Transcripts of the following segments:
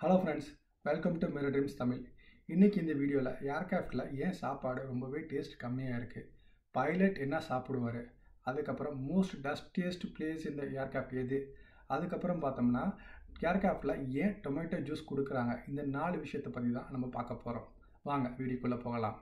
hello friends welcome to mirror dreams Tamil இன்றைக்கி இந்த வீடியோவில் ஏர்கிராஃப்டில் ஏன் சாப்பாடு ரொம்பவே டேஸ்ட் கம்மியாக இருக்குது பைலட் என்ன சாப்பிடுவார் அதுக்கப்புறம் மோஸ்ட் டஸ்டியஸ்ட் பிளேஸ் இந்த ஏர்கிராஃப்ட் எது அதுக்கப்புறம் பார்த்தோம்னா ஏர்கிராஃப்டில் ஏன் டொமேட்டோ ஜூஸ் கொடுக்குறாங்க இந்த நாலு விஷயத்தை பற்றி தான் நம்ம பார்க்க போகிறோம் வாங்க வீடியோக்குள்ளே போகலாம்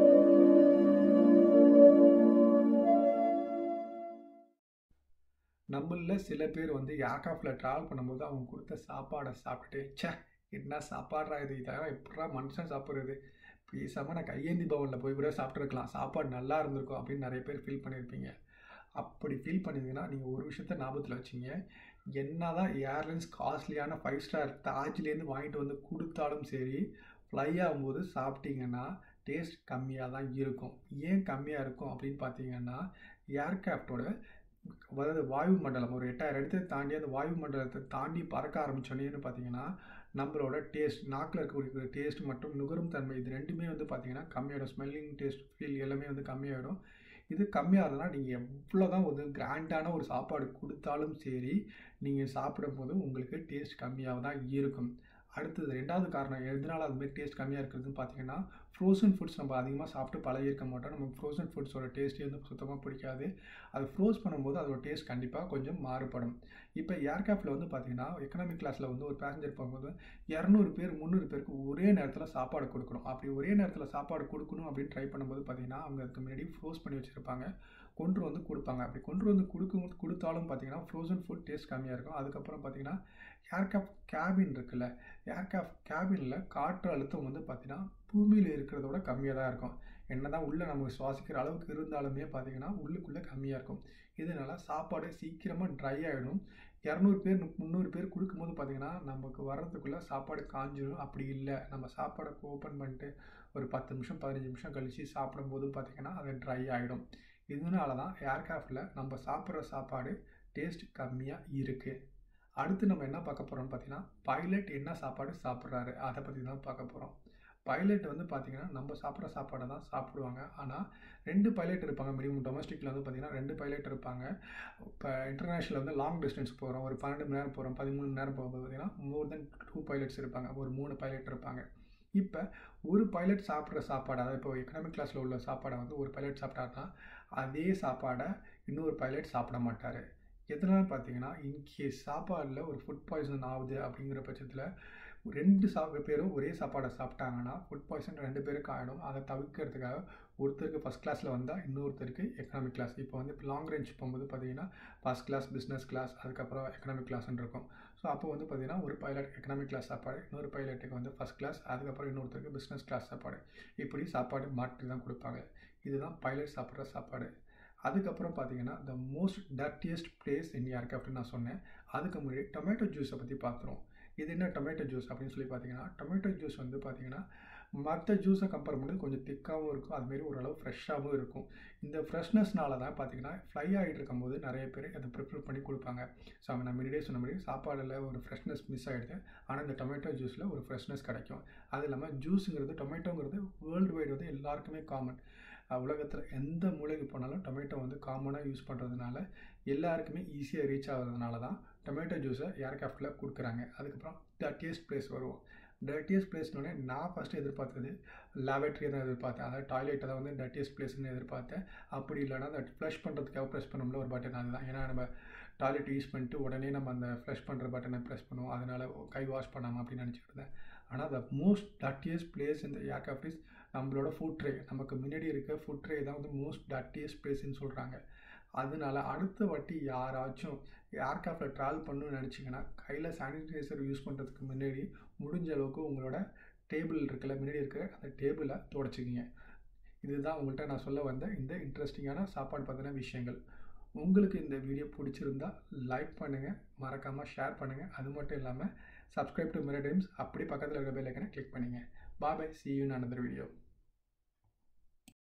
நம்மளில் சில பேர் வந்து ஏர்கிராஃப்டில் ட்ராவல் பண்ணும்போது அவங்க கொடுத்த சாப்பாடை சாப்பிட்டுட்டு ச்சே என்ன சாப்பாடுறா இது இதெல்லாம் எப்படா மனுஷன் சாப்பிட்றது பேசாமல் நான் கையேந்தி பவனில் போய் கூட சாப்பிட்ருக்கலாம் சாப்பாடு நல்லா இருந்திருக்கும் அப்படின்னு நிறைய பேர் ஃபீல் பண்ணியிருப்பீங்க அப்படி ஃபீல் பண்ணியிருந்தீங்கன்னா நீங்கள் ஒரு விஷயத்த ஞாபகத்தில் வச்சிங்க என்ன தான் ஏர்லைன்ஸ் காஸ்ட்லியான ஃபைவ் ஸ்டார் தாஜ்லேருந்து வாங்கிட்டு வந்து கொடுத்தாலும் சரி ஃப்ளை ஆகும்போது சாப்பிட்டீங்கன்னா டேஸ்ட் கம்மியாக தான் இருக்கும் ஏன் கம்மியாக இருக்கும் அப்படின்னு பார்த்தீங்கன்னா ஏர்கிராஃப்டோட அதாவது வாயு மண்டலம் ஒரு எட்டாயிரம் இடத்தை தாண்டி அந்த வாயு மண்டலத்தை தாண்டி பறக்க ஆரம்பிச்சோன்னேன்னு பார்த்தீங்கன்னா நம்மளோட டேஸ்ட் நாக்கில் இருக்கக்கூடிய டேஸ்ட் மற்றும் நுகரும் தன்மை இது ரெண்டுமே வந்து பார்த்தீங்கன்னா கம்மியாகிடும் ஸ்மெல்லிங் டேஸ்ட் ஃபீல் எல்லாமே வந்து கம்மியாகிடும் இது கம்மியாகுதுன்னா நீங்கள் எவ்வளோ தான் ஒரு கிராண்டான ஒரு சாப்பாடு கொடுத்தாலும் சரி நீங்கள் சாப்பிடும் போது உங்களுக்கு டேஸ்ட் கம்மியாக தான் இருக்கும் அடுத்தது ரெண்டாவது காரணம் எதனால் அது மாதிரி டேஸ்ட் கம்மியாக இருக்கிறதுன்னு பார்த்தீங்கன்னா ஃப்ரோசன் ஃபுட்ஸ் நம்ம அதிகமாக சாப்பிட்டு பழகிருக்க மாட்டோம் நமக்கு ஃப்ரோசன் ஃபுட்ஸோட டேஸ்ட்டே வந்து சுத்தமாக பிடிக்காது அது ஃப்ரோஸ் பண்ணும்போது அதோட டேஸ்ட் கண்டிப்பாக கொஞ்சம் மாறுபடும் இப்போ ஏர்கிராஃப்டில் வந்து பார்த்தீங்கன்னா எக்கனாமிக் கிளாஸில் வந்து ஒரு பேசஞ்சர் போகும்போது இரநூறு பேர் முந்நூறு பேருக்கு ஒரே நேரத்தில் சாப்பாடு கொடுக்கணும் அப்படி ஒரே நேரத்தில் சாப்பாடு கொடுக்கணும் அப்படின்னு ட்ரை பண்ணும்போது பார்த்தீங்கன்னா அவங்க அதுக்கு முன்னாடி ஃப்ரோஸ் பண்ணி வச்சுருப்பாங்க கொண்டு வந்து கொடுப்பாங்க அப்படி கொண்டு வந்து கொடுக்கும் கொடுத்தாலும் பார்த்தீங்கன்னா ஃப்ரோசன் ஃபுட் டேஸ்ட் கம்மியாக இருக்கும் அதுக்கப்புறம் பார்த்தீங்கன்னா ஏர்கிராஃப்ட் கேபின் இருக்குல்ல ஏர்கிராஃப்ட் கேபினில் காற்று அழுத்தம் வந்து பார்த்தீங்கன்னா பூமியில் இருக்கிறத விட கம்மியாக தான் இருக்கும் என்ன தான் உள்ளே நமக்கு சுவாசிக்கிற அளவுக்கு இருந்தாலுமே பார்த்தீங்கன்னா உள்ளுக்குள்ளே கம்மியாக இருக்கும் இதனால் சாப்பாடு சீக்கிரமாக ட்ரை ஆகிடும் இரநூறு பேர் முந்நூறு பேர் கொடுக்கும்போது பார்த்தீங்கன்னா நமக்கு வர்றதுக்குள்ளே சாப்பாடு காஞ்சிடும் அப்படி இல்லை நம்ம சாப்பாடை ஓப்பன் பண்ணிட்டு ஒரு பத்து நிமிஷம் பதினஞ்சு நிமிஷம் கழித்து சாப்பிடும்போது பார்த்திங்கன்னா அது ட்ரை ஆகிடும் இதனால தான் ஏர்கிராஃப்டில் நம்ம சாப்பிட்ற சாப்பாடு டேஸ்ட் கம்மியாக இருக்குது அடுத்து நம்ம என்ன பார்க்க போகிறோம்னு பார்த்தீங்கன்னா பைலட் என்ன சாப்பாடு சாப்பிட்றாரு அதை பற்றி தான் பார்க்க போகிறோம் பைலட் வந்து பார்த்திங்கன்னா நம்ம சாப்பிட்ற சாப்பாடை தான் சாப்பிடுவாங்க ஆனால் ரெண்டு பைலட் இருப்பாங்க மினிமம் டொமஸ்டிக்கில் வந்து பார்த்திங்கன்னா ரெண்டு பைலட் இருப்பாங்க இப்போ இன்டர்நேஷ்னல் வந்து லாங் டிஸ்டன்ஸ் போகிறோம் ஒரு பன்னெண்டு மணி நேரம் போகிறோம் பதிமூணு மணி நேரம் போகும்போது பார்த்திங்கன்னா மோர் தென் டூ பைலட்ஸ் இருப்பாங்க ஒரு மூணு பைலட் இருப்பாங்க இப்போ ஒரு பைலட் சாப்பிட்ற சாப்பாடு அதாவது இப்போ எக்கனாமிக் கிளாஸில் உள்ள சாப்பாடை வந்து ஒரு பைலட் சாப்பிட்டாருன்னா அதே சாப்பாடை இன்னொரு பைலட் சாப்பிட மாட்டார் எதனால் பார்த்தீங்கன்னா இன்கேஸ் சாப்பாடில் ஒரு ஃபுட் பாய்சன் ஆகுது அப்படிங்கிற பட்சத்தில் ரெண்டு சா பேரும் ஒரே சாப்பாடை சாப்பிட்டாங்கன்னா ஃபுட் பாய்சன் ரெண்டு பேருக்கு ஆகிடும் அதை தவிர்க்கிறதுக்காக ஒருத்தருக்கு ஃபஸ்ட் கிளாஸில் வந்தால் இன்னொருத்தருக்கு எக்கனாமிக் கிளாஸ் இப்போ வந்து இப்போ லாங் ரேஞ்ச் போகும்போது பார்த்தீங்கன்னா ஃபஸ்ட் கிளாஸ் பிஸ்னஸ் கிளாஸ் அதுக்கப்புறம் எக்கனாமிக் கிளாஸ்ன்னு இருக்கும் ஸோ அப்போ வந்து பார்த்திங்கன்னா ஒரு பைலட் எக்கனாமிக் கிளாஸ் சாப்பாடு இன்னொரு பைலட்டுக்கு வந்து ஃபஸ்ட் கிளாஸ் அதுக்கப்புறம் இன்னொருத்தருக்கு பிஸ்னஸ் கிளாஸ் சாப்பாடு இப்படி சாப்பாடு மாற்றி தான் கொடுப்பாங்க இதுதான் பைலட் சாப்பிட்ற சாப்பாடு அதுக்கப்புறம் பார்த்தீங்கன்னா the most dirtiest place in ஏர்கிராஃப்ட்னு நான் சொன்னேன் அதுக்கு முன்னாடி டொமேட்டோ ஜூஸை பற்றி பார்த்துருவோம் இது என்ன டொமேட்டோ ஜூஸ் அப்படின்னு சொல்லி பார்த்தீங்கன்னா டொமேட்டோ ஜூஸ் வந்து பார்த்தீங்கன்னா மற்ற ஜூஸை கம்பேர் பண்ணி கொஞ்சம் திக்காகவும் இருக்கும் அதுமாரி ஓரளவு ஃப்ரெஷ்ஷாகவும் இருக்கும் இந்த ஃப்ரெஷ்னஸ்னால தான் பார்த்தீங்கன்னா ஃப்ளை ஆகிட்டு இருக்கும்போது நிறைய பேர் அதை ப்ரிப்பேர் பண்ணி கொடுப்பாங்க ஸோ அவங்க நான் முன்னாடியே சொன்ன மாதிரி சாப்பாடில் ஒரு ஃப்ரெஷ்னஸ் மிஸ் ஆகிடுது ஆனால் இந்த டொமேட்டோ ஜூஸில் ஒரு ஃப்ரெஷ்னஸ் கிடைக்கும் அது இல்லாமல் ஜூஸுங்கிறது டொமேட்டோங்கிறது வேர்ல்டு வைடு வந்து எல்லாருக்குமே காமன் உலகத்தில் எந்த மூலைக்கு போனாலும் டொமேட்டோ வந்து காமனாக யூஸ் பண்ணுறதுனால எல்லாருக்குமே ஈஸியாக ரீச் ஆகிறதுனால தான் டொமேட்டோ ஜூஸை ஏர்கிராஃப்டில் கொடுக்குறாங்க அதுக்கப்புறம் டர்ட்டியஸ்ட் பிளேஸ் வருவோம் டர்ட்டியஸ்ட் பிளேஸ்னோடனே நான் ஃபஸ்ட்டு எதிர்பார்த்தது லேபரேட்டரி தான் எதிர்பார்த்தேன் அதாவது டாய்லெட்டை தான் வந்து டர்ட்டியஸ்ட் பிளேஸ்னு எதிர்பார்த்தேன் அப்படி இல்லைனா அந்த ஃப்ளஷ் பண்ணுறதுக்காக ப்ரெஸ் பண்ணோம்ல ஒரு பட்டன் அதுதான் ஏன்னா நம்ம டாய்லெட் யூஸ் பண்ணிட்டு உடனே நம்ம அந்த ஃப்ளஷ் பண்ணுற பட்டனை ப்ரெஸ் பண்ணுவோம் அதனால் கை வாஷ் பண்ணாமல் அப்படின்னு நினச்சிட்டு இருந்தேன் ஆனால் த மோஸ்ட் டர்ட்டியஸ்ட் பிளேஸ் இந்த ஏர்கிராஃப்ட் இஸ் நம்மளோட ஃபுட் ட்ரே நமக்கு முன்னாடி இருக்க ஃபுட் ட்ரே தான் வந்து மோஸ்ட் டர்ட்டியஸ்ட் பிளேஸ்ன்னு சொல்கிறாங்க அதனால அடுத்த வாட்டி யாராச்சும் ஏர்கிராஃப்டில் ட்ராவல் பண்ணணும்னு நினச்சிங்கன்னா கையில் சானிடைசர் யூஸ் பண்ணுறதுக்கு முன்னாடி முடிஞ்ச அளவுக்கு உங்களோட டேபிள் இருக்குல்ல முன்னாடி இருக்க அந்த டேபிளை தொடச்சிக்கிங்க இதுதான் உங்கள்கிட்ட நான் சொல்ல வந்த இந்த இன்ட்ரெஸ்டிங்கான சாப்பாடு பற்றின விஷயங்கள் உங்களுக்கு இந்த வீடியோ பிடிச்சிருந்தா லைக் பண்ணுங்கள் மறக்காமல் ஷேர் பண்ணுங்கள் அது மட்டும் இல்லாமல் சப்ஸ்கிரைப் டு மிரர் டைம்ஸ் அப்படி பக்கத்தில் இருக்க பெல் ஐக்கனை கிளிக் பண்ணுங்கள் bye see you another video